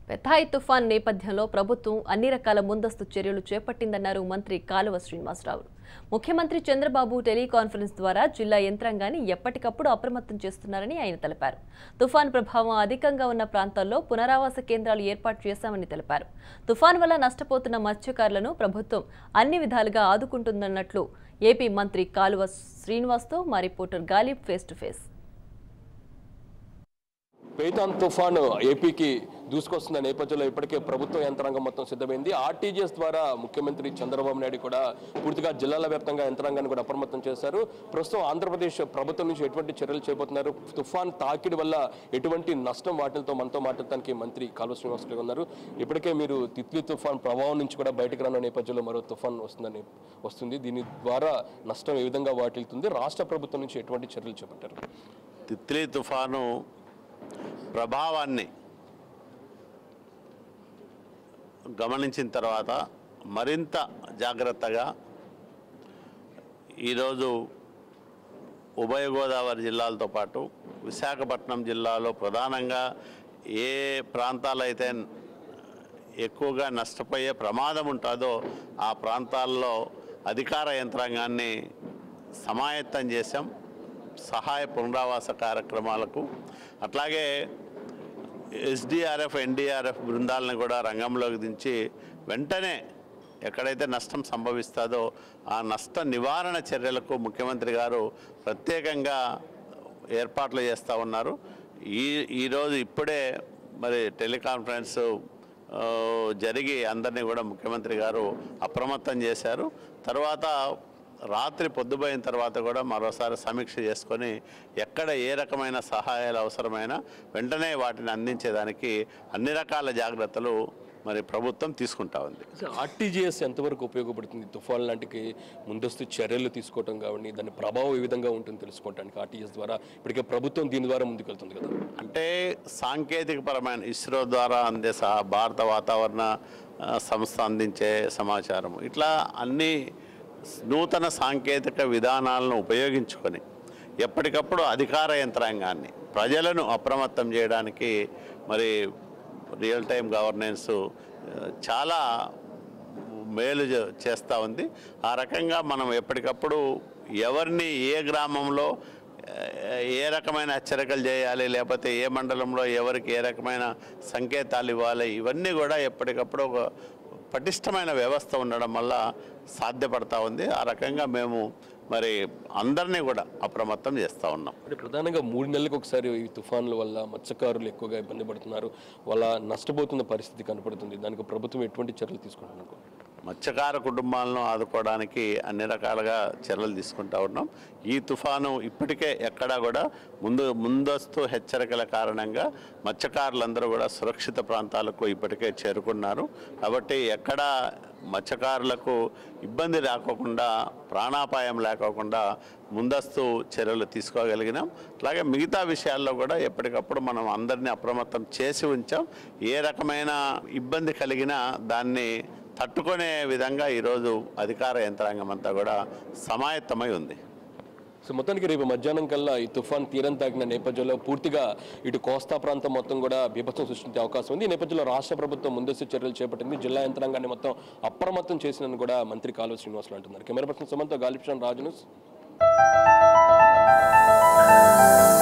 Phethai తుఫాన్ నేపథ్యంలో ప్రభుత్వం అన్ని రకాల ముందస్తు చర్యలు చేపట్టిందన్నారు మంత్రి కాలువ శ్రీనివాసరావు ముఖ్యమంత్రి చంద్రబాబు టెలికాన్ఫరెన్స్ ద్వారా జిల్లా యంత్రాంగాన్ని ఎప్పటికప్పుడు అప్రమత్తం చేస్తున్నారని ఆయన తెలిపారు తుఫాన్ ప్రభావం అధికంగా ఉన్న ప్రాంతాల్లో పునరావాస కేంద్రాలు ఏర్పాటు చేశామని తెలిపారు తుఫాన్ వల్ల నష్టపోతున్న మత్స్యకారులను ప్రభుత్వం అన్ని విధాలుగా ఆదుకుంటుందన్నట్లు ఏపీ మంత్రి కాలువ శ్రీనివాస్తో మా reporter Ghalib face to face పేతాన్ తుఫాను ఏపీకి దూసుకొస్తున్న నేపథ్యంలో ఇప్పటికే ప్రభుత్వ యంత్రాంగం మొత్తం సిద్ధమైంది ఆర్టీజీఎస్ ద్వారా ముఖ్యమంత్రి చంద్రబాబు నాయుడు కూడా పూర్తిగా జిల్లాల వ్యాప్తంగా యంత్రాంగాన్ని కూడా అప్రమత్తం చేశారు ప్రస్తుతం ఆంధ్రప్రదేశ్ ప్రభుత్వం నుంచి ఎటువంటి చర్యలు చేపడుతున్నారు తుఫాన్ తాకిడి వల్ల ఎటువంటి నష్టం వాటిలతో మనతో మాట్లాడటానికి మంత్రి కాలువ శ్రీనివాస్ గారు ఉన్నారు ఇప్పటికే మీరు తిత్లీ తుఫాన్ ప్రభావం నుంచి కూడా బయటకు రానున్న నేపథ్యంలో మరో తుఫాన్ వస్తుందని వస్తుంది దీని ద్వారా నష్టం ఏ విధంగా వాటిల్తుంది రాష్ట్ర ప్రభుత్వం నుంచి ఎటువంటి చర్యలు చేపట్టారు తిత్లీ తుఫాను ప్రభావాన్ని గమనించిన తర్వాత మరింత జాగ్రత్తగా ఈరోజు ఉభయ గోదావరి జిల్లాలతో పాటు విశాఖపట్నం జిల్లాలో ప్రధానంగా ఏ ప్రాంతాలైతే ఎక్కువగా నష్టపోయే ప్రమాదం ఉంటుందో ఆ ప్రాంతాల్లో అధికార యంత్రాంగాన్ని సమాయత్తం చేశాం సహాయ పునరావాస కార్యక్రమాలకు అట్లాగే ఎస్డిఆర్ఎఫ్ ఎన్డీఆర్ఎఫ్ బృందాలను కూడా రంగంలోకి దించి వెంటనే ఎక్కడైతే నష్టం సంభవిస్తుందో ఆ నష్ట నివారణ చర్యలకు ముఖ్యమంత్రి గారు ప్రత్యేకంగా ఏర్పాట్లు చేస్తూ ఉన్నారు ఈ ఈరోజు ఇప్పుడే మరి టెలికాన్ఫరెన్స్ ఆ, జరిగి అందరినీ కూడా ముఖ్యమంత్రి గారు అప్రమత్తం చేశారు తర్వాత రాత్రి పొద్దుపోయిన తర్వాత కూడా మరోసారి సమీక్ష చేసుకొని ఎక్కడ ఏ రకమైన సహాయాలు అవసరమైనా వెంటనే వాటిని అందించేదానికి అన్ని రకాల జాగ్రత్తలు మరి ప్రభుత్వం తీసుకుంటా ఉంది ఆర్టీజీఎస్ ఎంతవరకు ఉపయోగపడుతుంది తుఫాన్ లాంటికి ముందస్తు చర్యలు తీసుకోవటం కావండి దాని ప్రభావం ఏ విధంగా ఉంటుంది తెలుసుకోవడానికి ఆర్టీజీఎస్ ద్వారా ఇప్పటికే ప్రభుత్వం దీని ద్వారా ముందుకెళ్తుంది కదా అంటే సాంకేతికపరమైన ఇస్రో ద్వారా అందే సహా భారత వాతావరణ ఆ, సంస్థ అందించే సమాచారం ఇట్లా అన్ని నూతన సాంకేతిక విధానాలను ఉపయోగించుకొని ఎప్పటికప్పుడు అధికార యంత్రాంగాన్ని ప్రజలను అప్రమత్తం చేయడానికి మరి రియల్ టైం గవర్నెన్స్ ఆ, చాలా మేలు చే- చేస్తూ ఉంది ఆ రకంగా మనం ఎప్పటికప్పుడు ఎవరిని ఏ గ్రామంలో ఏ- ఏ రకమైన హెచ్చరికలు చేయాలి లేకపోతే ఏ మండలంలో ఎవరికి ఏ రకమైన సంకేతాలు ఇవ్వాలి ఇవన్నీ కూడా ఎప్పటికప్పుడు ఒక పటిష్టమైన వ్యవస్థ ఉండడం వల్ల సాధ్యపడతా ఉంది ఆ రకంగా మేము మరి అందరినీ కూడా అప్రమత్తం చేస్తూ ఉన్నాం అంటే ప్రధానంగా మూడు నెలలకు ఒకసారి ఈ తుఫాన్ల వల్ల మత్స్యకారులు ఎక్కువగా ఇబ్బంది పడుతున్నారు వాళ్ళ నష్టపోతున్న పరిస్థితి కనపడుతుంది దానికి ప్రభుత్వం ఎటువంటి చర్యలు తీసుకుంటున్నారు మత్స్యకార కుటుంబాలను ఆదుకోవడానికి అన్ని రకాలుగా చర్యలు తీసుకుంటా ఉన్నాం ఈ తుఫాను ఇప్పటికే ఎక్కడా కూడా ముందు ముందస్తు హెచ్చరికల కారణంగా మత్స్యకారులందరూ కూడా సురక్షిత ప్రాంతాలకు ఇప్పటికే చేరుకున్నారు కాబట్టి ఎక్కడ మత్స్యకారులకు ఇబ్బంది రాకోకుండా ప్రాణాపాయం లేకోకుండా ముందస్తు చర్యలు తీసుకోగలిగినాం అలాగే మిగతా విషయాల్లో కూడా ఎప్పటికప్పుడు మనం అందరినీ అప్రమత్తం చేసి ఉంచాం ఏ రకమైన ఇబ్బంది కలిగినా దాన్ని తట్టుకునే విధంగా ఈరోజు అధికార యంత్రాంగం అంతా కూడా సమాయత్తమై ఉంది సో మొత్తానికి రేపు మధ్యాహ్నం కల్లా ఈ తుఫాన్ తీరం తాకిన నేపథ్యంలో పూర్తిగా ఇటు కోస్తా ప్రాంతం మొత్తం కూడా బీభత్సం సృష్టించే అవకాశం ఉంది ఈ నేపథ్యంలో రాష్ట్ర ప్రభుత్వం ముందస్తు చర్యలు చేపట్టింది జిల్లా యంత్రాంగాన్ని మొత్తం అప్రమత్తం చేసిందని కూడా మంత్రి కాలువ శ్రీనివాసులు అంటున్నారు కెమెరా పర్సన్ సుమంతో గాలిప్షన్ రాజును